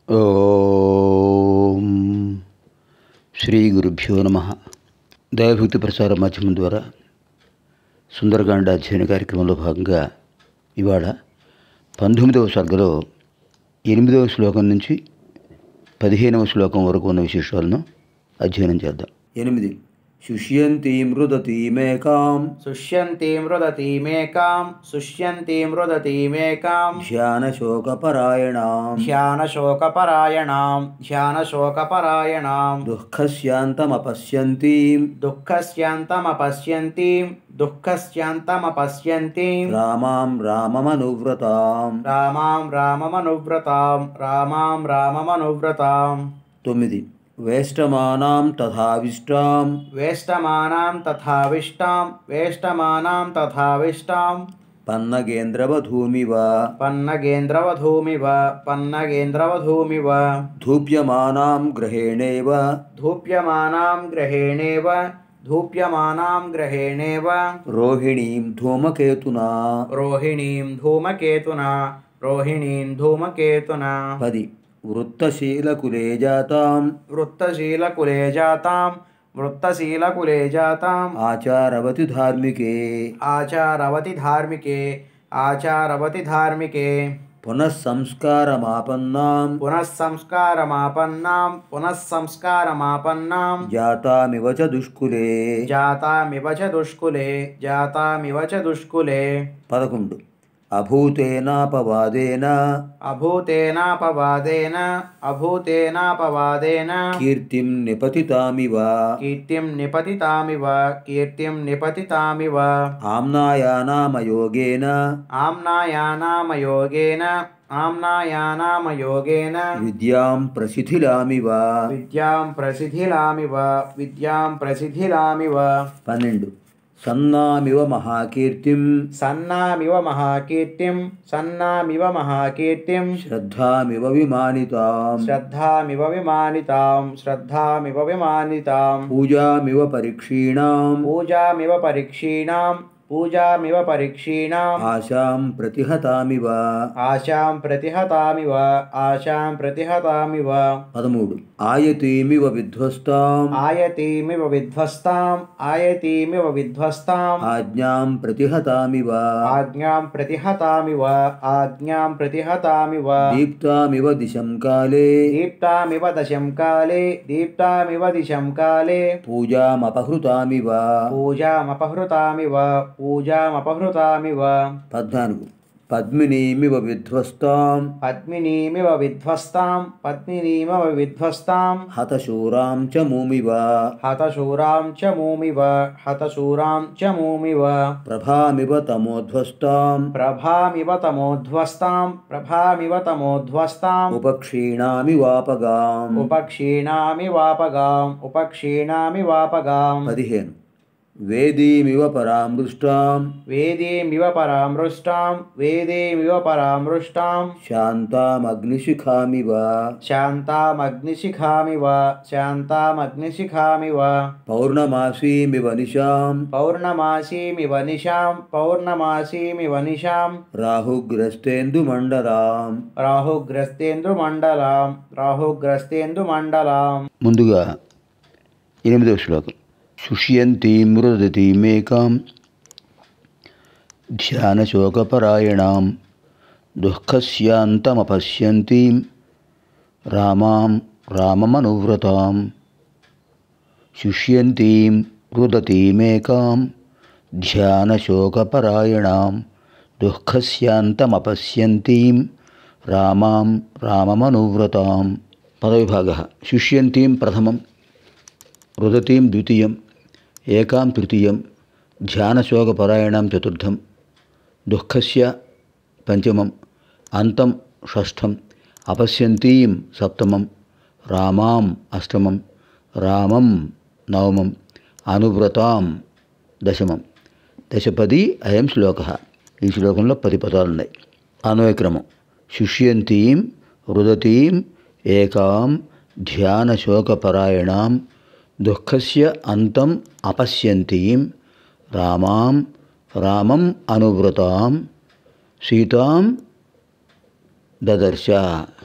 ఓం శ్రీ గురుభ్యో నమ దైవభక్తి ప్రసార మాధ్యమం ద్వారా సుందరకాండ అధ్యయన కార్యక్రమంలో భాగంగా ఇవాళ పంతొమ్మిదవ సర్గలో ఎనిమిదవ శ్లోకం నుంచి పదిహేనవ శ్లోకం వరకు ఉన్న విశేషాలను అధ్యయనం చేద్దాం ఎనిమిది శుష్యంతీం రుదతీమేకాం శుష్యంతీం రుదతీమేకాం శుష్యంతీం రుదతీమేకాం ధ్యానశోకపరాయణాం ధ్యానశోకపరాయణాం ధ్యానశోకపరాయణాం దుఃఖస్యాంతమపశ్యంతీం దుఃఖస్యాంతమపశ్యంతీం దుఃఖస్యాంతమపశ్యంతీం రామాం రామమనువ్రతాం రామాం రామమనువ్రతాం రామాం రామమనువ్రతాం తొమ్మిది వేష్టమానాం తథావిష్టాం వేష్టమానాం తథావిష్టాం వేష్టమానాం తథావిష్టాం పన్నగేంద్రవధూమివ పన్నగేంద్రవధూమివ పన్నగేంద్రవధూమివ ధూప్యమానాం గ్రహేణేవ धूप्यमानां ग्रहेणेव धूप्यमानां ग्रहेणेव రోహిణీం ధూమకేతునా रोहिणीं धूमकेतुना रोहिणीं धूमकेतुना పది వృత్తశీలకులే జాతాం वृत्तशीलकुले जातां वृत्तशीलकुले जाताम् ఆచారవతి ధార్మికే आचारवति धार्मिके आचारवति धार्मिके పునఃసంస్కారమాపన్నాం पुनः संस्कारमापन्नां पुनः संस्कारमापन्नां జాతామివ చ దుష్కులే जातामिव च दुष्कुले जातामिव च दुष्कुले పదకొండు అభూతేనాపవాదేన अभूतेनापवादेन अभूतेनापवादेन కీర్తిం నిపతితామివ कीर्तिं निपतितामिव कीर्तिं निपतितामिव ఆమ్నాయానామయోగేన आम्नायानामयोगेन आम्नायानामयोगेन విద్యాం ప్రసిద్ధిలామివ विद्यां प्रसिद्धिलामिव विद्यां प्रसिद्धिलामिव పన్నెండు సన్నామివ మహాకీర్తిం सन्नामिव महाकीर्तिं सन्नामिव महाकीर्तिं శ్రద్ధామివ విమానితాం श्रद्धामिव विमानितां श्रद्धामिव विमानितां పూజామివ పరీక్షీణాం पूजामिव परीक्षीणां पूजामिव परीक्षीणाम् ఆశాం ప్రతిహతామివ आशां प्रतिहतामिव आशां प्रतिहतामिव పదమూడు ఆయతీమివ విధ్వస్తాం आयतीमिव विध्वस्ताम् आयतीमिव विध्वस्ताम् ఆజ్ఞాం ప్రతిహతామివ आज्ञां प्रतिहतामिव आज्ञां प्रतिहतामिव దీప్తామివ దిశం కాలే दीप्तामिव दशं काले दीप्तामिव दिशं काले పూజామపహృతామివ पूजामपहृतामिव पूजामपहृतामिव పద్నాలుగు పద్మినీమివ విధ్వస్తాం पद्मिनीमिव विध्वस्तां पद्मिनीमिव विध्वस्तां హతశూరాం చ మూమివ हतशूरां च मूमिव हतशूरां च मूमिव ప్రభామివ తమోధ్వస్తాం प्रभामिव तमोध्वस्तां प्रभामिव तमोध्वस्ताम् ఉపక్షీణామివాపగాం उपक्षीणामिवापगाम् उपक्षीणामिवापगाम् పదిహేను వేదీమివ పరామృష్టాం वेदीमिव परामृष्टां वेदीमिव परामृष्टां శాంతామగ్నిశిఖామివ शान्तामग्निशिखामिव शान्तामग्निशिखामिव పౌర్ణమాసీమివ నిశాం पौर्णमासीमिव निशां पौर्णमासीमिव निशां రాహుగ్రస్తేందుమండలాం राहुग्रस्तेन्दुमण्डलां राहुग्रस्तेन्दुमण्डलाम् ముందుగా ఎనిమిదవ శ్లోకం శుష్యంతీం మృదతీమేకాం ధ్యానశోకపరాయణాం దుఃఖస్యాంతమపశ్యంతీం రామాం రామమనువ్రతాం శుష్యంతీం రుదతీమేకాం ధ్యానశోకపరాయణాం దుఃఖస్యాంతమపశ్యంతీం రామాం రామమనువ్రతాం పదవిభాగ శుష్యంతీం ప్రథమం రుదతీం ద్వితీయం ఏకాం తృతీయం ధ్యానశోకపరాయణం చతుర్థం దుఃఖస్య పంచమం అంతం షష్ఠం అపశ్యంతీం సప్తమం రామాం అష్టమం రామం నవమం అనువ్రతాం దశమం దశపది అయం శ్లోక ఈ శ్లోకంలో పది పదాలు ఉన్నాయి అన్వయక్రమం శుష్యంతీం రుదతీం ఏకాం ధ్యానశోకపరాయణాం దుఃఖస్య అంతం అపశ్యంతీం రామాం రామం అనువ్రతాం సీతాం దదర్శ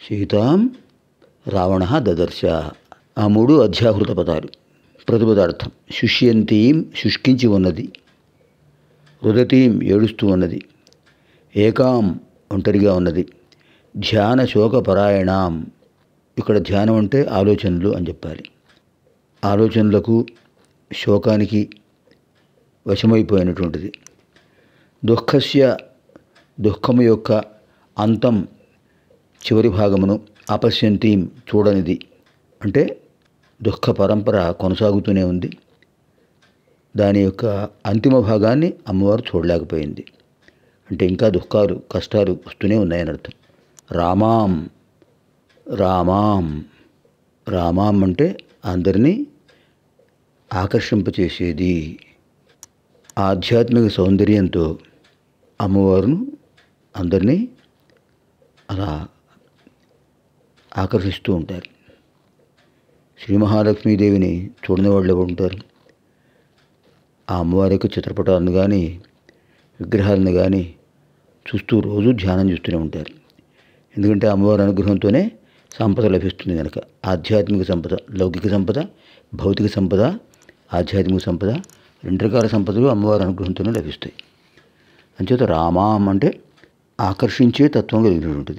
సీతాం రావణ దదర్శ ఆ మూడు అధ్యాహృత పదాలు ప్రతిపదార్థం శుష్యంతీం శుష్కించి ఉన్నది రుదతీం ఏడుస్తూ ఉన్నది ఏకాం ఒంటరిగా ఉన్నది ధ్యాన శోకపరాయణాం ఇక్కడ ధ్యానం అంటే ఆలోచనలు అని చెప్పాలి ఆలోచనలకు శోకానికి వశమైపోయినటువంటిది దుఃఖస్య దుఃఖము యొక్క అంతం చివరి భాగమును అపశ్యంతీం చూడనిది అంటే దుఃఖ పరంపర కొనసాగుతూనే ఉంది దాని యొక్క అంతిమ భాగాన్ని అమ్మవారు చూడలేకపోయింది అంటే ఇంకా దుఃఖాలు కష్టాలు వస్తూనే ఉన్నాయని అర్థం రామాం రామాం రామాం అంటే అందరినీ ఆకర్షింపచేసేది ఆధ్యాత్మిక సౌందర్యంతో అమ్మవారును అందరినీ అలా ఆకర్షిస్తూ ఉంటారు శ్రీ మహాలక్ష్మీదేవిని చూడని వాళ్ళు ఎవరు ఉంటారు ఆ అమ్మవారి యొక్క చిత్రపటాలను కానీ విగ్రహాలను కానీ చూస్తూ రోజు ధ్యానం చేస్తూనే ఉంటారు ఎందుకంటే అమ్మవారి అనుగ్రహంతోనే సంపద లభిస్తుంది కనుక ఆధ్యాత్మిక సంపద లౌకిక సంపద భౌతిక సంపద ఆధ్యాత్మిక సంపద రెండు రకాల సంపదలు అమ్మవారి అనుగ్రహంతోనే లభిస్తాయి అంచేత రామాం అంటే ఆకర్షించే తత్వం కలిగినటువంటిది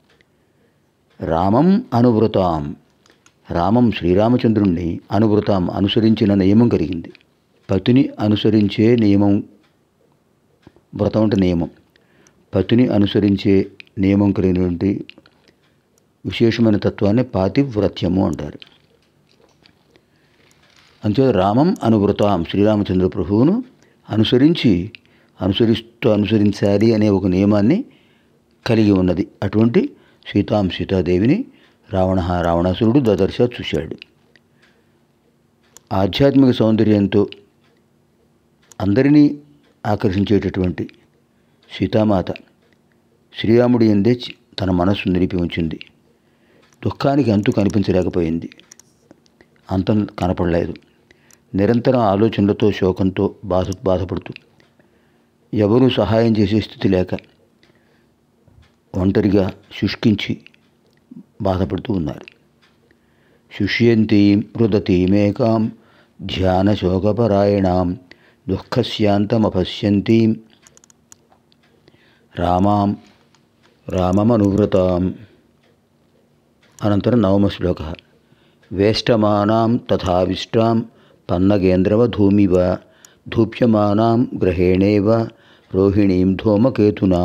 రామం అనువృతాం రామం శ్రీరామచంద్రుణ్ణి అనువృతాం అనుసరించిన నియమం కలిగింది పతిని అనుసరించే నియమం వ్రతం అంటే నియమం పతిని అనుసరించే నియమం కలిగినటువంటి విశేషమైన తత్వాన్ని పాతివ్రత్యము అంటారు అంతే రామం అనువృతాం శ్రీరామచంద్ర ప్రభువును అనుసరించి అనుసరిస్తూ అనుసరించాలి అనే ఒక నియమాన్ని కలిగి ఉన్నది అటువంటి సీతాం సీతాదేవిని రావణ రావణాసురుడు దదర్శ చూశాడు ఆధ్యాత్మిక సౌందర్యంతో అందరినీ ఆకర్షించేటటువంటి సీతామాత శ్రీరాముడి ఎందే చి- తన మనస్సు నిలిపి ఉంచింది దుఃఖానికి అంతు కనిపించలేకపోయింది అంతం కనపడలేదు నిరంతరం ఆలోచనలతో శోకంతో బాధ బాధపడుతూ ఎవరూ సహాయం చేసే స్థితి లేక ఒంటరిగా శుష్కించి బాధపడుతూ ఉన్నారు శుష్యంతీం రుదతీమేకాం ధ్యాన శోకపరాయణాం దుఃఖస్యాంతమపశ్యంతీం రామాం రామమనువ్రతాం అనంతరం నవమ శ్లోక వేష్టమానాం తథావిష్టాం పన్నగేంద్రవధూమివ ధూప్యమానాం గ్రహేణేవ రోహిణీం ధూమకేతునా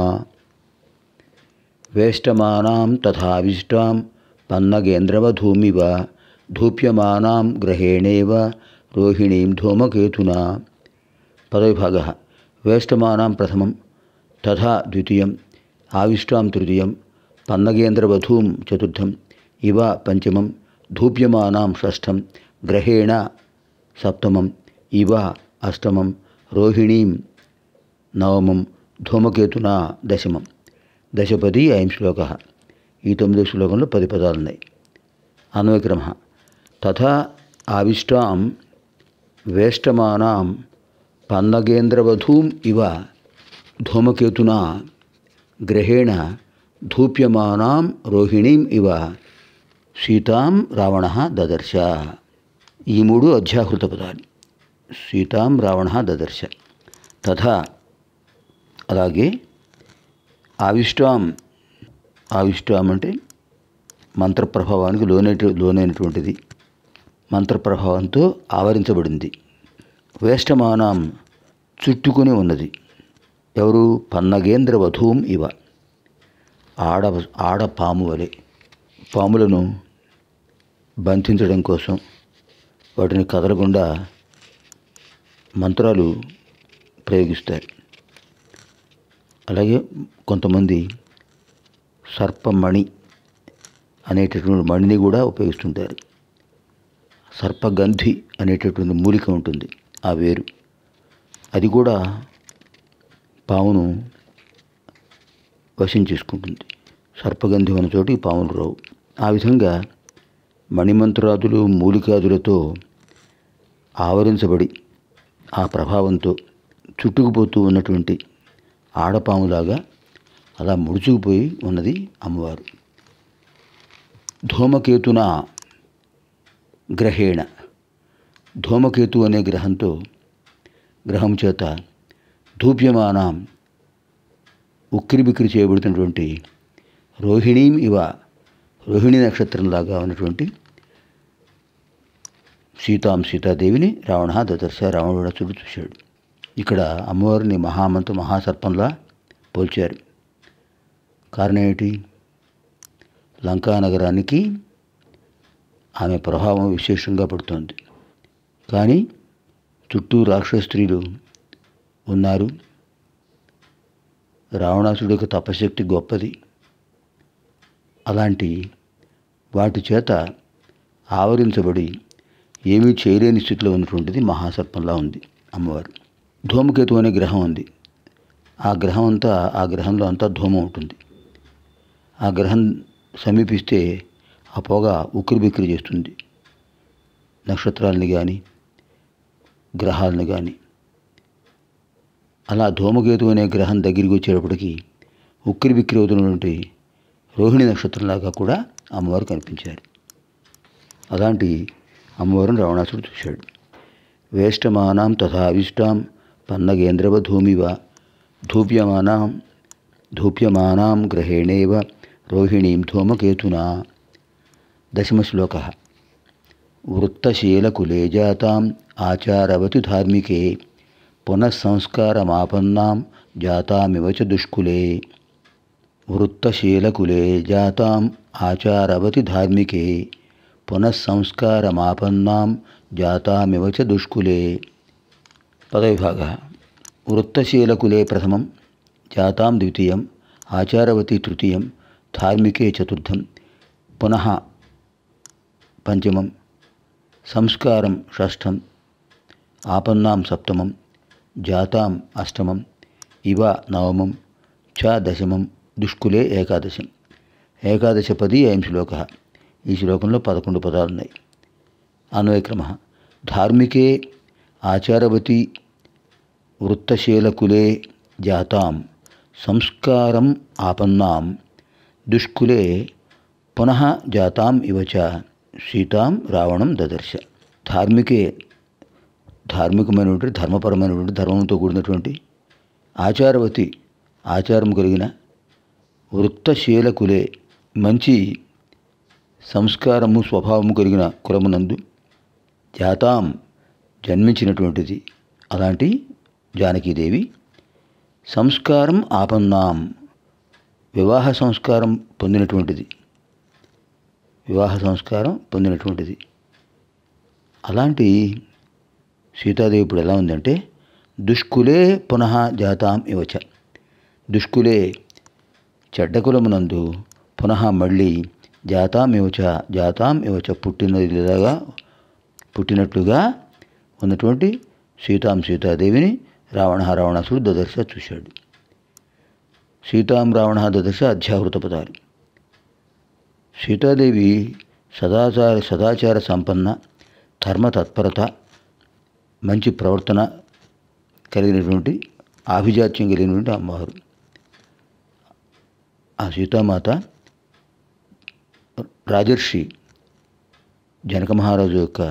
వేష్టమానాం తథావిష్టాం పన్నగేంద్రవధూమివ ధూప్యమానాం గ్రహేణేవ రోహిణీం ధూమకేతునా పదవిభాగ వేష్టమానాం ప్రథమం తథా ద్వితీయం ఆవిష్టాం తృతీయం పన్నగేంద్రవధూం చతుర్థం ఇవ పంచమం ధూప్యమానాం షష్ఠం గ్రహేణ సప్తమం ఇవ అష్టమం రోహిణీం నవమం ధూమకేతునా దశమం దశపది అయం శ్లోక ఈ తొమ్మిదో శ్లోకంలో పది పదాలు ఉన్నాయి అన్వయక్రమ తథా ఆవిష్టాం వేష్టమానాం పన్నగేంద్రవధూం ఇవ ధూమకేతునా గ్రహేణ ధూప్యమానాం రోహిణీం ఇవ సీతాం రావణ దదర్శ ఈ మూడు అధ్యాహృత పదాలు సీతాం రావణ దదర్శ తథా అలాగే ఆవిష్టాం ఆవిష్టాం అంటే మంత్రప్రభావానికి లోనైన లోనైనటువంటిది మంత్రప్రభావంతో ఆవరించబడింది వేష్టమానాం చుట్టుకుని ఉన్నది ఎవరు పన్నగేంద్ర వధూం ఇవ ఆడ ఆడ పాము వలె పాములను బంధించడం కోసం వాటిని కదలకుండా మంత్రాలు ప్రయోగిస్తారు అలాగే కొంతమంది సర్పమణి అనేటటువంటి మణిని కూడా ఉపయోగిస్తుంటారు సర్పగంధి అనేటటువంటి మూలిక ఉంటుంది ఆ వేరు అది కూడా పామును వశం చేసుకుంటుంది సర్పగంధి ఉన్న చోటు ఈ పాములు రావు ఆ విధంగా మణిమంత్రాదులు మూలికాదులతో ఆవరించబడి ఆ ప్రభావంతో చుట్టుకుపోతూ ఉన్నటువంటి ఆడపాములాగా అలా ముడుచుకుపోయి ఉన్నది అమ్మవారు ధూమకేతున గ్రహేణ ధూమకేతు అనే గ్రహంతో గ్రహం చేత ధూప్యమానం ఉక్కిరి బిక్కిరి చేయబడుతున్నటువంటి రోహిణీం ఇవ రోహిణి నక్షత్రంలాగా ఉన్నటువంటి సీతాం సీతాదేవిని రావణ దదర్శ రావణుడు చూడు చూశాడు ఇక్కడ అమ్మవారిని మహామంత మహాసర్పంలా పోల్చారు కారణం ఏంటి లంకా నగరానికి ఆమె ప్రభావం విశేషంగా పడుతోంది కానీ చుట్టూ రాక్షస స్త్రీలు ఉన్నారు రావణాసుడి యొక్క తపశక్తి గొప్పది అలాంటి వాటి చేత ఆవరించబడి ఏమీ చేయలేని స్థితిలో ఉన్నటువంటిది మహాసర్పంలా ఉంది అమ్మవారు ధూమకేతు అనే గ్రహం ఉంది ఆ గ్రహం అంతా ఆ గ్రహంలో అంతా ధూమం ఉంటుంది ఆ గ్రహం సమీపిస్తే ఆ పొగ ఉక్కిరి బిక్కిరి చేస్తుంది నక్షత్రాలని కానీ గ్రహాలను కానీ అలా ధూమకేతు అనే గ్రహం దగ్గరికి వచ్చేటప్పటికి ఉక్కిరి బిక్కిరి అవుతున్నటువంటి రోహిణి నక్షత్రంలాగా కూడా అమ్మవారు కనిపించారు అలాంటి అమ్మవారిని రావణాసుడు చూశాడు వేష్టమానాం తథావిష్టాం పన్నగేంద్రవధూమివ ధూప్యమానాం ధూప్యమానాం గ్రహేణేవ రోహిణీం ధూమకేతునా దశమశ్లోక వృత్తశీలకులే జాతాం ఆచారవతి ధార్మికే పునఃసంస్కారమాపన్నాం జాతామివ చ దుష్కులే వృత్తశీలకులే జాతాం ఆచారవతి ధార్మికే పునఃసంస్కారమాపన్నాం జాతామివ చ దుష్కులే పదవిభాగ వృత్తశీలకులే ప్రథమం జాతాం ద్వితీయం ఆచారవతి తృతీయం ధార్మికే చతుర్థం పునః పంచమం సంస్కారం షష్ఠం ఆపన్నాం సప్తమం జాతాం అష్టమం ఇవ నవమం చ దశమం దుష్కులే ఏకాదశం ఏకాదశపది అయం శ్లోక ఈ శ్లోకంలో పదకొండు పదాలు ఉన్నాయి అన్వయక్రమ ధార్మికే ఆచారవతి వృత్తశీలకులే జాతాం సంస్కారం ఆపన్నాం దుష్కులే పునః జాతాం ఇవ చ సీతాం రావణం దదర్శ ధార్మికే ధార్మికమైనటువంటి ధర్మపరమైనటువంటి ధర్మంతో కూడినటువంటి ఆచారవతి ఆచారం కలిగిన వృత్తశీలకులే మంచి సంస్కారము స్వభావము కలిగిన కులమునందు జాతాం జన్మించినటువంటిది అలాంటి జానకీదేవి సంస్కారం ఆపన్నాం వివాహ సంస్కారం పొందినటువంటిది వివాహ సంస్కారం పొందినటువంటిది అలాంటి సీతాదేవి ఇప్పుడు ఎలా ఉందంటే దుష్కులే పునః జాతాం ఇవచ దుష్కులే చెడ్డ కులమునందు పునః మళ్ళీ జాతాం ఇవచ జాతాం ఇవచ పుట్టినదిలాగా పుట్టినట్లుగా ఉన్నటువంటి సీతాం సీతాదేవిని రావణ రావణాసుడు దదర్శ చూశాడు సీతాం రావణ దదర్శ అధ్యాహృత పదాలు సీతాదేవి సదాచార సదాచార సంపన్న ధర్మ తత్పరత మంచి ప్రవర్తన కలిగినటువంటి ఆభిజాత్యం కలిగినటువంటి అమ్మవారు ఆ సీతామాత రాజర్షి జనక మహారాజు యొక్క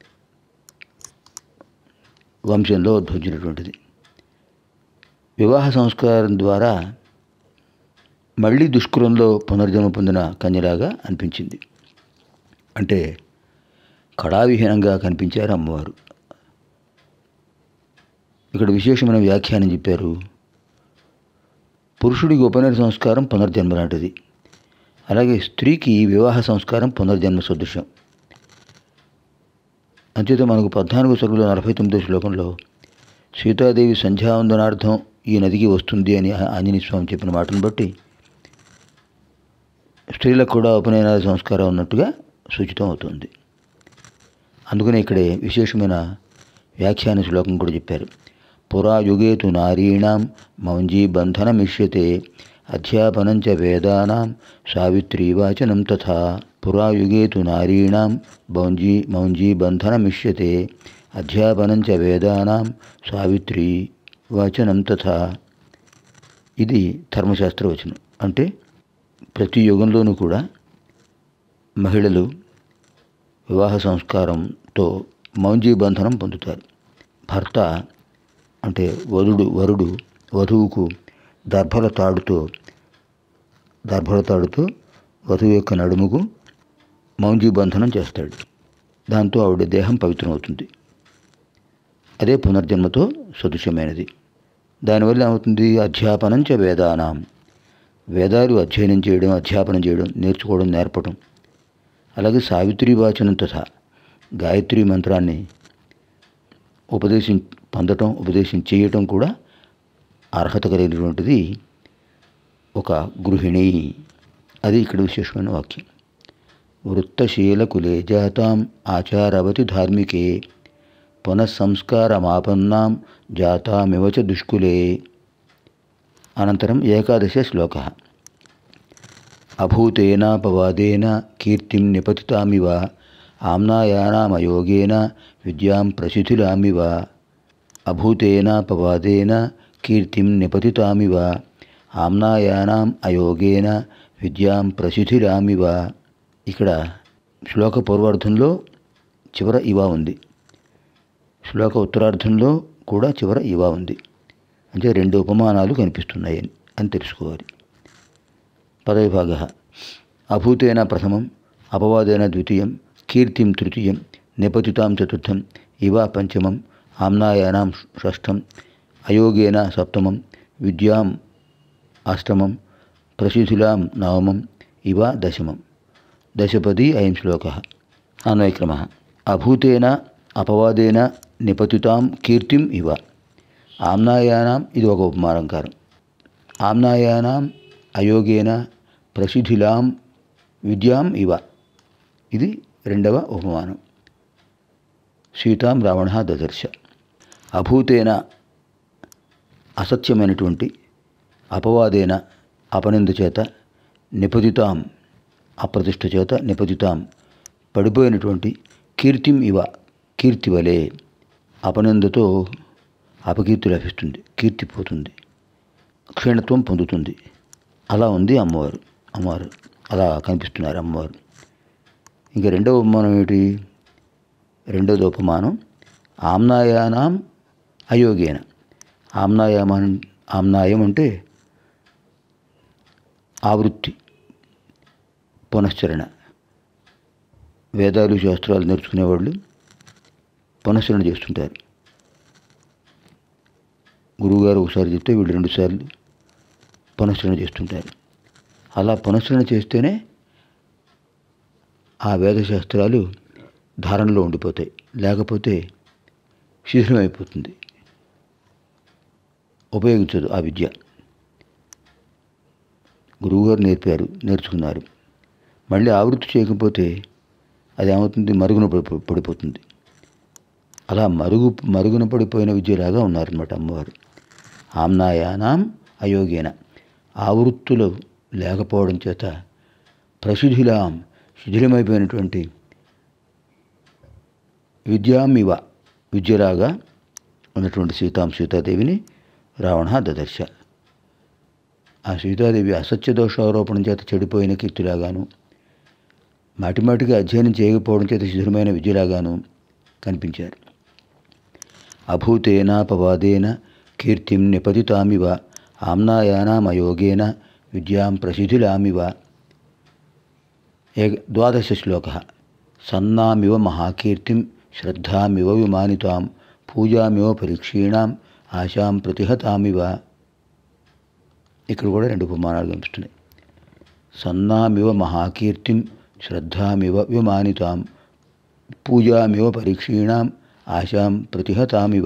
వంశంలో ఉద్భవించినటువంటిది వివాహ సంస్కారం ద్వారా మళ్ళీ దుష్కృతంలో పునర్జన్మ పొందిన కన్యలాగా అనిపించింది అంటే కళావిహీనంగా కనిపించారు అమ్మవారు ఇక్కడ విశేషమైన వ్యాఖ్యానం చెప్పారు పురుషుడికి ఉపనయన సంస్కారం పునర్జన్మ లాంటిది అలాగే స్త్రీకి వివాహ సంస్కారం పునర్జన్మ సదృశ్యం అంచేత మనకు పద్నాలుగు సరుకుల నలభై తొమ్మిదో శ్లోకంలో సీతాదేవి సంధ్యావందనార్థం ఈ నదికి వస్తుంది అని ఆంజనేయ స్వామి చెప్పిన మాటను బట్టి స్త్రీలకు కూడా ఉపనయన సంస్కారం ఉన్నట్టుగా సూచితం అవుతుంది అందుకనే ఇక్కడే విశేషమైన వ్యాఖ్యాన శ్లోకం కూడా చెప్పారు పురా యుగే తు నారీణాం మౌంజీ బంధనమిష్యతే అధ్యాపనంచ వేదానాం సావిత్రీవాచనం తథా పురా యుగే తు నారీణాం మౌంజీ మౌంజీ బంధనమిష్యతే అధ్యాపనంచ వేదానాం సావిత్రీ వచనం తథా ఇది ధర్మశాస్త్ర వచనం అంటే ప్రతి యుగంలోనూ కూడా మహిళలు వివాహ సంస్కారంతో మౌంజీ బంధనం పొందుతారు భర్త అంటే వరుడు వరుడు వధువుకు దర్భల తాడుతో దర్భల తాడుతో వధువు యొక్క నడుముకు మౌంజీ బంధనం చేస్తాడు దాంతో ఆవిడ దేహం పవిత్రమవుతుంది అదే పునర్జన్మతో సదృశ్యమైనది దానివల్ల ఏమవుతుంది అధ్యాపనం చ వేదానాం వేదాలు అధ్యయనం చేయడం అధ్యాపనం చేయడం నేర్చుకోవడం నేర్పడం అలాగే సావిత్రి వాచనం తథా గాయత్రి మంత్రాన్ని ఉపదేశం పొందటం ఉపదేశం చేయటం కూడా అర్హత కలిగినటువంటిది ఒక గృహిణి అది ఇక్కడ విశేషమైన వాక్యం వృత్తశీల కులే జాతాం ఆచారవతి ధార్మికే పునఃసంస్కారమాపన్నాం జాతామివ చ దుష్కులే అనంతరం ఏకాదశ శ్లోక అభూతేనాపవాదేన కీర్తిం నిపతితామివ ఆమ్నాయానామయోగేన విద్యాం ప్రసిద్ధిలామివ అభూతేనాపవాదేన కీర్తిం నిపతితామివ ఆమ్నాయానాం అయోగేన విద్యాం ప్రసిద్ధిలామివ ఇక్కడ శ్లోక పూర్వార్థంలో చివర ఇవా ఉంది శ్లోక ఉత్తరార్థంలో కూడా చివర ఇవా ఉంది అంటే రెండు ఉపమానాలు కనిపిస్తున్నాయి అని తెలుసుకోవాలి పదవిభాగ అభూతేన ప్రథమం అపవాదేన ద్వితీయం కీర్తిం తృతీయం నిపతితాం చతుర్థం ఇవ పంచమం ఆమ్నాయానాం షష్ఠం అయోగేన సప్తమం విద్యాం అష్టమం ప్రసిద్ధులాం నవమం ఇవ దశమం దశపది అయం శ్లోక అన్వయక్రమ అభూతేన అపవాదేన నిపతితాం కీర్తిం ఇవ ఆమ్నాయానాం ఇది ఒక ఉపమాలంకారం ఆమ్నాయానాం అయోగేన ప్రసిద్ధిలాం విద్యాం ఇవ ఇది రెండవ ఉపమానం సీతాం రావణ దదర్శ అభూతేన అసత్యమైనటువంటి అపవాదేన అపనింద చేత నిపతితాం అప్రతిష్ట చేత నిపతితాం పడిపోయినటువంటి కీర్తిం ఇవ కీర్తి వలె అపనిందతో అపకీర్తి లభిస్తుంది కీర్తి పోతుంది క్షీణత్వం పొందుతుంది అలా ఉంది అమ్మవారు అమ్మవారు అలా కనిపిస్తున్నారు అమ్మవారు ఇంకా రెండవ ఉపమానం ఏమిటి రెండవది ఉపమానం ఆమ్నాయానాం అయోగేన ఆమ్నాయామం ఆమ్నాయం అంటే ఆవృత్తి పునశ్చరణ వేదాలు శాస్త్రాలు నేర్చుకునేవాళ్ళు పునశ్చరణ చేస్తుంటారు గురువుగారు ఒకసారి చెప్తే వీళ్ళు రెండుసార్లు పునశ్చరణ చేస్తుంటారు అలా పునశ్చరణ చేస్తేనే ఆ వేదశాస్త్రాలు ధారణలో ఉండిపోతాయి లేకపోతే శిథిలమైపోతుంది ఉపయోగించదు ఆ విద్య గురువుగారు నేర్పారు నేర్చుకున్నారు మళ్ళీ ఆవృత్తి చేయకపోతే అది ఏమవుతుంది మరుగున పడిపో- పడిపోతుంది అలా మరుగు మరుగున పడిపోయిన విద్యలాగా ఉన్నారన్నమాట అమ్మవారు ఆమ్నాయానాం అయోగేన ఆవృత్తులు లేకపోవడం చేత ప్రసిద్ధిలాం శిథిలమైపోయినటువంటి విద్యామివ విద్యలాగా ఉన్నటువంటి సీతాం సీతాదేవిని రావణ దదర్శ ఆ సీతాదేవి అసత్య దోషారోపణం చేత చెడిపోయిన కీర్తిలాగాను మాటిమాటిగా అధ్యయనం చేయకపోవడం చేత శిథిలమైన విద్యలాగాను కనిపించారు అభూతేనాపవాదేన కీర్తిం నిపతితామివ ఆమ్నాయానామయోగేన విద్యాం ప్రసిద్ధిలామివ ఏక ద్వాదశ శ్లోక సన్నామివ మహాకీర్తిం శ్రద్ధామివ విమానితాం పూజామివ పరీక్షీణాం ఆశాం ప్రతిహతామివ ఇక్కడ కూడా రెండు ఉపమానాలు కనిపిస్తున్నాయి సన్నామివ మహాకీర్తిం శ్రద్ధామివ విమానితాం పూజామివ పరీక్షీణాం ఆశాం ప్రతిహతామివ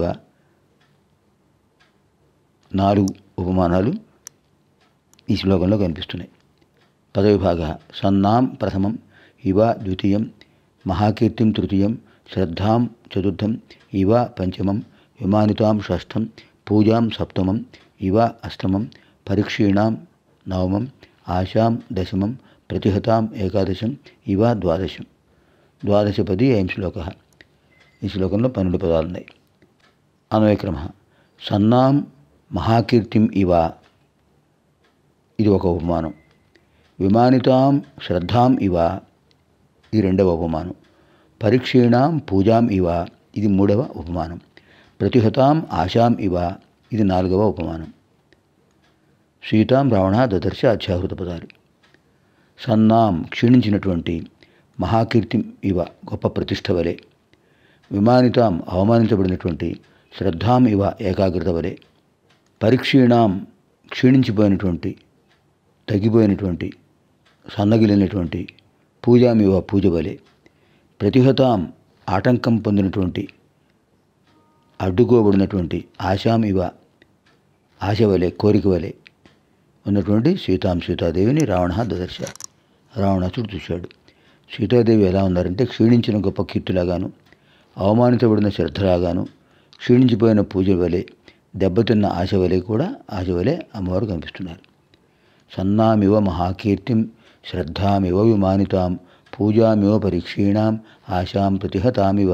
నాలుగు ఉపమానాలు ఈ శ్లోకంలో కనిపిస్తున్నాయి పదవిభాగ సన్నాం ప్రథమం ఇవ ద్వితీయం మహాకీర్తిం తృతీయం శ్రద్ధాం చతుర్థం ఇవ పంచమం విమానితాం షష్ఠం పూజాం సప్తమం ఇవ అష్టమం పరీక్షీణాం నవమం ఆశాం దశమం ప్రతిహతాం ఏకాదశం ఇవ ద్వాదశం ద్వాదశపది అయం శ్లోక ఈ శ్లోకంలో పన్నెండు పదాలు ఉన్నాయి అన్వయక్రమ సన్నాం మహాకీర్తిం ఇవ ఇది ఒక ఉపమానం విమానితాం శ్రద్ధాం ఇవ ఇది రెండవ ఉపమానం పరీక్షీణాం పూజాం ఇవ ఇది మూడవ ఉపమానం ప్రతిహతాం ఆశాం ఇవ ఇది నాలుగవ ఉపమానం సీతాం రావణ దదర్శ అధ్యాహృత పదాలు సన్నాం క్షీణించినటువంటి మహాకీర్తి ఇవ గొప్ప ప్రతిష్ట వలె విమానితాం అవమానించబడినటువంటి శ్రద్ధాం ఇవ ఏకాగ్రత వలె పరీక్షీణాం క్షీణించిపోయినటువంటి తగ్గిపోయినటువంటి సన్నగిలినటువంటి పూజామివ పూజ వలె ప్రతిహతాం ఆటంకం పొందినటువంటి అడ్డుకోబడినటువంటి ఆశాం ఇవ ఆశ వలె కోరిక వలె ఉన్నటువంటి సీతాం సీతాదేవిని రావణ దదర్శ రావణాసుడు చూశాడు సీతాదేవి ఎలా ఉన్నారంటే క్షీణించిన గొప్ప కీర్తిలాగాను అవమానించబడిన శ్రద్ధలాగాను క్షీణించిపోయిన పూజ వలె దెబ్బతిన్న ఆశ వలె కూడా ఆశ వలె అమ్మవారు కనిపిస్తున్నారు సన్నామివ మహాకీర్తిం శ్రద్ధామివ విమానితాం పూజామివ పరీక్షీణాం ఆశాం ప్రతిహతామివ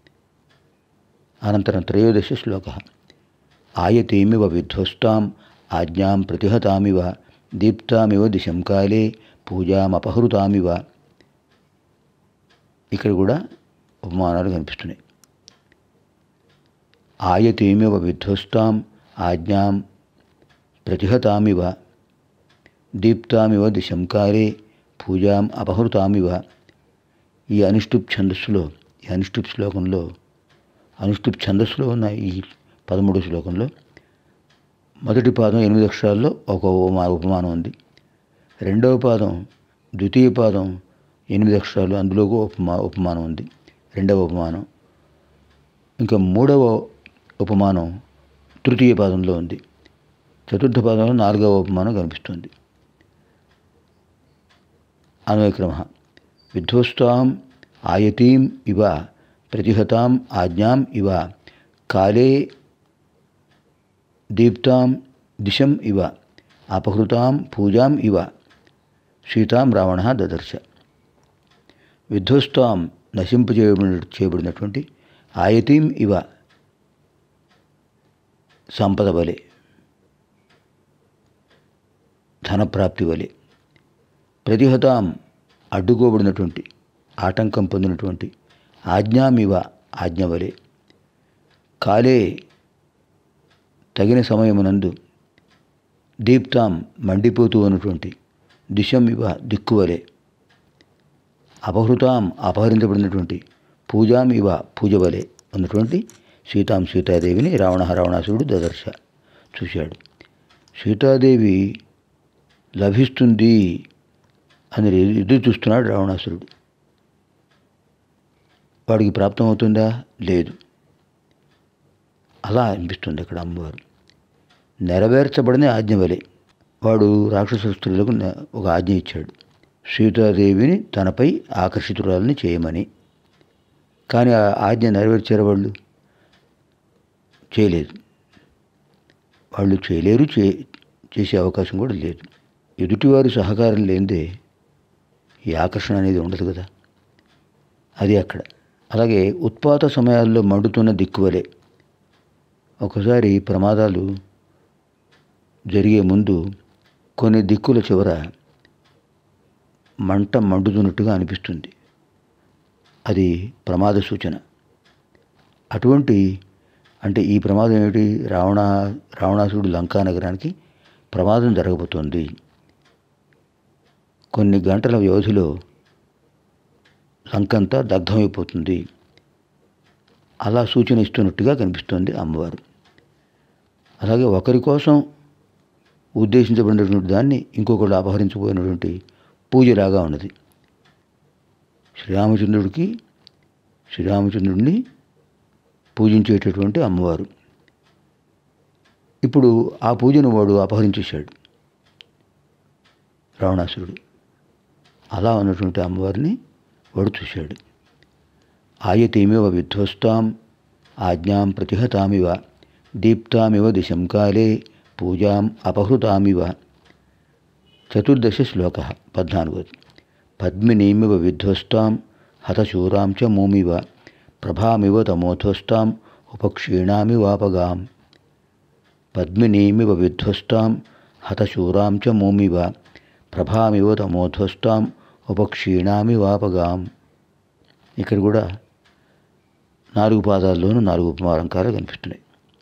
అనంతరం త్రయోదశ శ్లోక ఆయతీమివ విధ్వస్తాం ఆజ్ఞాం ప్రతిహతామివ దీప్తామివ దిశం కాలే పూజామపహృతామివ ఇక్కడ కూడా ఉపమానాలు కనిపిస్తున్నాయి ఆయతీమివ విధ్వస్తాం ఆజ్ఞాం ప్రతిహతామివ దీప్తామివ దిశం కాలే పూజాం అపహృతామివ ఈ అనుష్టుప్ ఛందస్సులో ఈ అనుష్టుప్ శ్లోకంలో అనుష్టుప్ ఛందస్సులో ఉన్న ఈ పదమూడు శ్లోకంలో మొదటి పాదం ఎనిమిది అక్షరాల్లో ఒక ఉపమా ఉపమానం ఉంది రెండవ పాదం ద్వితీయ పాదం ఎనిమిది అక్షరాలు అందులో ఒక ఉపమా ఉపమానం ఉంది రెండవ ఉపమానం ఇంకా మూడవ ఉపమానం తృతీయ పాదంలో ఉంది చతుర్థ పాదంలో నాలుగవ ఉపమానం కనిపిస్తుంది అన్వయక్రమ విధ్వస్తాం ఆయతీం ఇవ ప్రతిహతాం ఆజ్ఞాం ఇవ కాలే దీప్తాం దిశం ఇవ అపహృతాం పూజాం ఇవ సీతాం రావణ దదర్శ విధ్వస్తాం నశింపు చేయబడిన చేయబడినటువంటి ఆయతీం ఇవ సంపద వలె ధనప్రాప్తి వలె ప్రతిహతాం అడ్డుకోబడినటువంటి ఆటంకం పొందినటువంటి ఆజ్ఞామివ ఆజ్ఞ వలె కాలే తగిన సమయమునందు దీప్తాం మండిపోతూ ఉన్నటువంటి దిశం ఇవ దిక్కువలే అపహృతాం అపహరించబడినటువంటి పూజాం ఇవ పూజ వలె ఉన్నటువంటి సీతాం సీతాదేవిని రావణ రావణాసురుడు దదర్శ చూశాడు సీతాదేవి లభిస్తుంది అని ఎదురు చూస్తున్నాడు రావణాసురుడు వాడికి ప్రాప్తమవుతుందా లేదు అలా అనిపిస్తుంది అక్కడ అమ్మవారు నెరవేర్చబడిన ఆజ్ఞ వలె వాడు రాక్షస స్త్రీలకు న- ఒక ఆజ్ఞ ఇచ్చాడు సీతాదేవిని తనపై ఆకర్షితురాలని చేయమని కానీ ఆ ఆజ్ఞ నెరవేర్చారు వాళ్ళు చేయలేదు వాళ్ళు చేయలేరు చే చేసే అవకాశం కూడా లేదు ఎదుటివారి సహకారం లేనిదే ఈ ఆకర్షణ అనేది ఉండదు కదా అది అక్కడ అలాగే ఉత్పాత సమయాల్లో మండుతున్న దిక్కువలే ఒకసారి ప్రమాదాలు జరిగే ముందు కొన్ని దిక్కుల చివర మంట మండుతున్నట్టుగా అనిపిస్తుంది అది ప్రమాద సూచన అటువంటి అంటే ఈ ప్రమాదం ఏమిటి రావణ రావణాసురుడు లంకా నగరానికి ప్రమాదం జరగబోతోంది కొన్ని గంటల వ్యవధిలో లంకంతా దగ్ధమైపోతుంది అలా సూచన ఇస్తున్నట్టుగా కనిపిస్తోంది అమ్మవారు అలాగే ఒకరి కోసం ఉద్దేశించబడినటువంటి దాన్ని ఇంకొకరు అపహరించబోయినటువంటి పూజలాగా ఉన్నది శ్రీరామచంద్రుడికి శ్రీరామచంద్రుడిని పూజించేటటువంటి అమ్మవారు ఇప్పుడు ఆ పూజను వాడు అపహరించేశాడు రావణాసురుడు అలా ఉన్నటువంటి అమ్మవారిని వాడు చూశాడు ఆయతేమివ విధ్వస్తాం ఆజ్ఞాం ప్రతిహతామివ దీప్తామివ దిశం కాలే పూజాం అపహృతామివ చతుర్దశ శ్లోక పద్నాలుగోది పద్మినీమివ విధ్వస్తాం హతశూరాం చ మూమివ ప్రభామివ తమోధ్వస్తాం ఉపక్షీణామివాపగాం పద్మినీమివ విధ్వస్తాం హతశూరాం చ మూమివ ప్రభామివ తమోధ్వస్తాం ఉపక్షీణామివాపగాం ఇక్కడ కూడా నాలుగు పాదాల్లోనూ నాలుగు ఉపమాలంకారాలు కనిపిస్తున్నాయి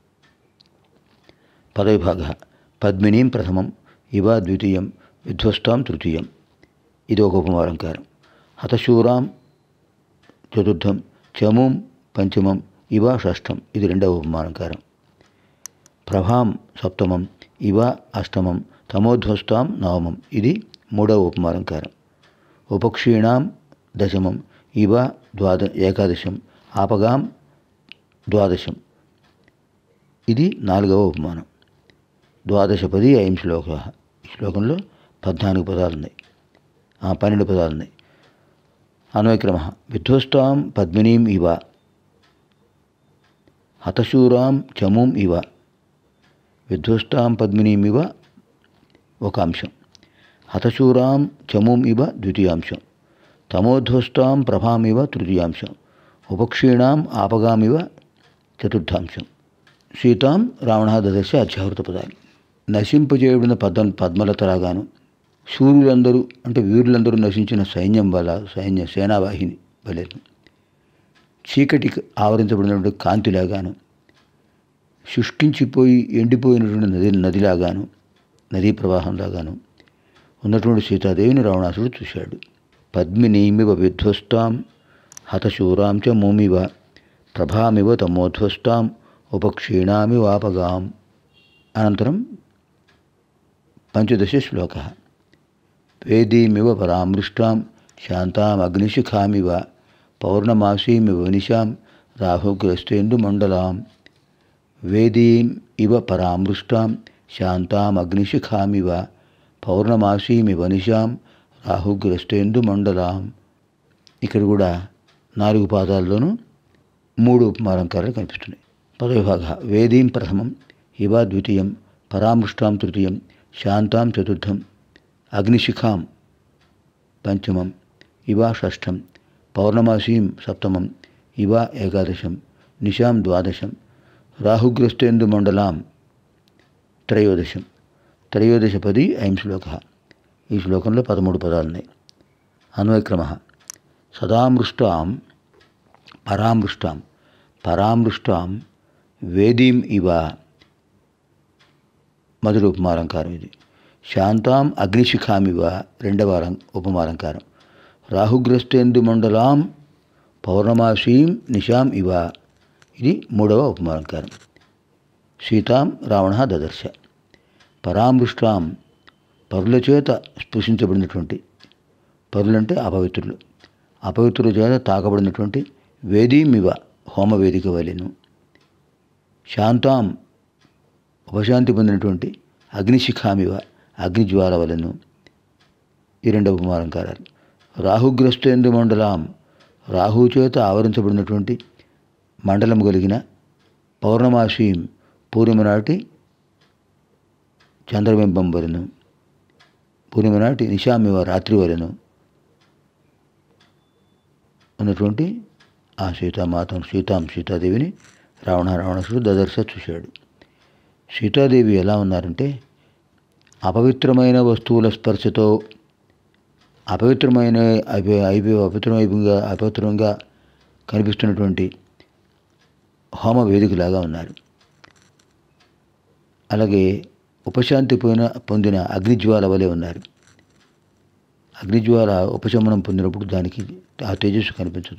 పదవిభాగ పద్మినీం ప్రథమం ఇవ ద్వితీయం విధ్వస్తాం తృతీయం ఇది ఒక ఉపమాలంకారం హతశూరాం చతుర్థం చముం పంచమం ఇవ షష్టం ఇది రెండవ ఉపమాలంకారం ప్రభాం సప్తమం ఇవ అష్టమం తమోధ్వస్తాం నవమం ఇది మూడవ ఉపమాలంకారం ఉపక్షీణాం దశమం ఇవ ద్వాద ఏకాదశం ఆపగాం ద్వాదశం ఇది నాలుగవ ఉపమానం ద్వాదశపది అయం శ్లోక ఈ శ్లోకంలో పద్నాలుగు పదాలు ఉన్నాయి ఆ, పన్నెండు పదాలు ఉన్నాయి అన్వయక్రమ విధ్వస్తాం పద్మినీం ఇవ హతశూరాం చముం ఇవ విధ్వస్తాం పద్మినీం ఇవ ఒక అంశం హతశూరాం చముం ఇవ ద్వితీయాంశం తమోధ్వస్తాం ప్రభామివ తృతీయాంశం ఉపక్షీణాం ఆపగామివ చతుర్థాంశం సీతాం రావణ దశ అధ్యావృత పదాలు నశింపజేయబడిన పద్మ పద్మలతలాగాను సూర్యులందరూ అంటే వీరులందరూ నశించిన సైన్యం వల్ల సైన్య సేనావాహిని వలెను చీకటికి ఆవరించబడినటువంటి కాంతిలాగాను శుష్కించిపోయి ఎండిపోయినటువంటి నది నదిలాగాను నదీ ప్రవాహంలాగాను ఉన్నటువంటి సీతాదేవిని రావణాసుడు చూశాడు పద్మినీమివ విధ్వస్తాం హతశూరాం చ మూమివ ప్రభామివ తమోధ్వస్తాం ఉపక్షీణామి వాపగాం అనంతరం పంచదశ శ్లోక వేదీమివ పరామృష్టాం శాంతామగ్నిశిఖామివ పౌర్ణమాసీమివ నిశాం రాహుగ్రస్తేందుమండలాం వేదీం ఇవ పరామృష్టాం శాంతామగ్నిశిఖామివ పౌర్ణమాసీమివ నిశాం రాహుగ్రస్తేందుమండలాం ఇక్కడ కూడా నాలుగు పాదాల్లోనూ మూడు ఉపమాలంకారాలు కనిపిస్తున్నాయి పదవిభాగ వేదీం ప్రథమం ఇవ ద్వితీయం పరామృష్టాం తృతీయం శాంతాం చతుర్థం అగ్నిశిఖాం పంచమం ఇవ షష్టం పౌర్ణమాసీం సప్తమం ఇవ ఏకాదశం నిశాం ద్వాదశం రాహుగ్రస్తేందు మండలాం త్రయోదశం త్రయోదశపది ఐం శ్లోక ఈ శ్లోకంలో పదమూడు పదాలు ఉన్నాయి అన్వయక్రమ సదామృష్టాం పరామృష్టాం పరామృష్టాం వేదీం ఇవ మొదటి ఉపమాలంకారం ఇది శాంతాం అగ్నిశిఖామివ రెండవ అలం- ఉపమాలంకారం రాహుగ్రస్తేందు మండలాం పౌర్ణమాసీం నిశాం ఇవ ఇది మూడవ ఉపమాలంకారం సీతాం రావణ దదర్శ పరామృష్టాం పరుల చేత స్పృశించబడినటువంటి పరులంటే అపవిత్రులు అపవిత్రుల చేత తాకబడినటువంటి వేదీమివ హోమవేదిక వలెను శాంతాం ఉపశాంతి పొందినటువంటి అగ్నిశిఖామివ అగ్నిజ్వాల వలెను ఈ రెండవ ఉపమాలంకారాలు రాహుగ్రస్తేందు మండలాం రాహు చేత ఆవరించబడినటువంటి మండలం కలిగిన పౌర్ణమాసీం పూర్ణిమ నాటి చంద్రబింబం వలెను పూర్ణిమ నాటి నిశామివ రాత్రి వలెను ఉన్నటువంటి ఆ సీతామాతను సీతాం సీతాదేవిని రావణ రావణసుడు దదర్శ చూశాడు సీతాదేవి ఎలా ఉన్నారంటే అపవిత్రమైన వస్తువుల స్పర్శతో అపవిత్రమైన అయిపోయి అయిపోయి అపవిత్రమైపుగా అపవిత్రంగా కనిపిస్తున్నటువంటి హోమ వేదికలాగా ఉన్నారు అలాగే ఉపశాంతి పోయిన పొందిన అగ్నిజ్వాల వలె ఉన్నారు అగ్నిజ్వాల ఉపశమనం పొందినప్పుడు దానికి ఆ తేజస్సు కనిపించదు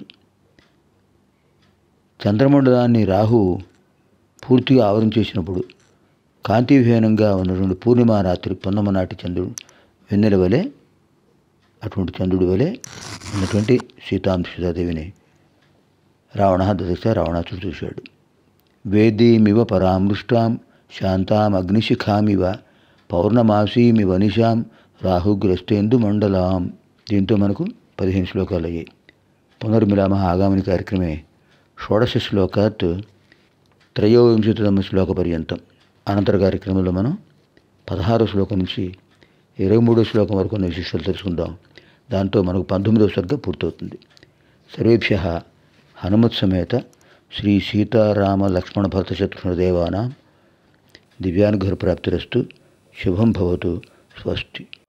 చంద్రమండలాన్ని రాహు పూర్తిగా ఆవరించేసినప్పుడు కాంతివిహీనంగా ఉన్నటువంటి పూర్ణిమ రాత్రి పొన్నమ నాటి చంద్రుడు వెన్నెల వలె అటువంటి చంద్రుడి వలె ఉన్నటువంటి సీతాం సీతాదేవిని రావణ దశ రావణాసుడు చూశాడు వేదీమివ పరామృష్టాం శాంతాం అగ్నిశిఖామివ పౌర్ణమాసీమివ నిశాం రాహుగ్రస్తేందు మండలాం దీంతో మనకు పదిహేను శ్లోకాలు అయ్యాయి పునర్మిలామ ఆగామిని కార్యక్రమే షోడశ శ్లోకాత్ త్రయోవింశతితమ శ్లోక పర్యంతం అనంతర కార్యక్రమంలో మనం పదహారో శ్లోకం నుంచి ఇరవై మూడో శ్లోకం వరకు ఉన్న విశిష్టాలు తెలుసుకుందాం దాంతో మనకు పంతొమ్మిదవ సర్గ పూర్తవుతుంది సర్వేభ్య హనుమత్ సమేత శ్రీ సీతారామ లక్ష్మణ భరత శత్రుఘ్నదేవానాం దివ్యానుగ్రహ ప్రాప్తిరస్తు శుభం భవతు స్వస్తి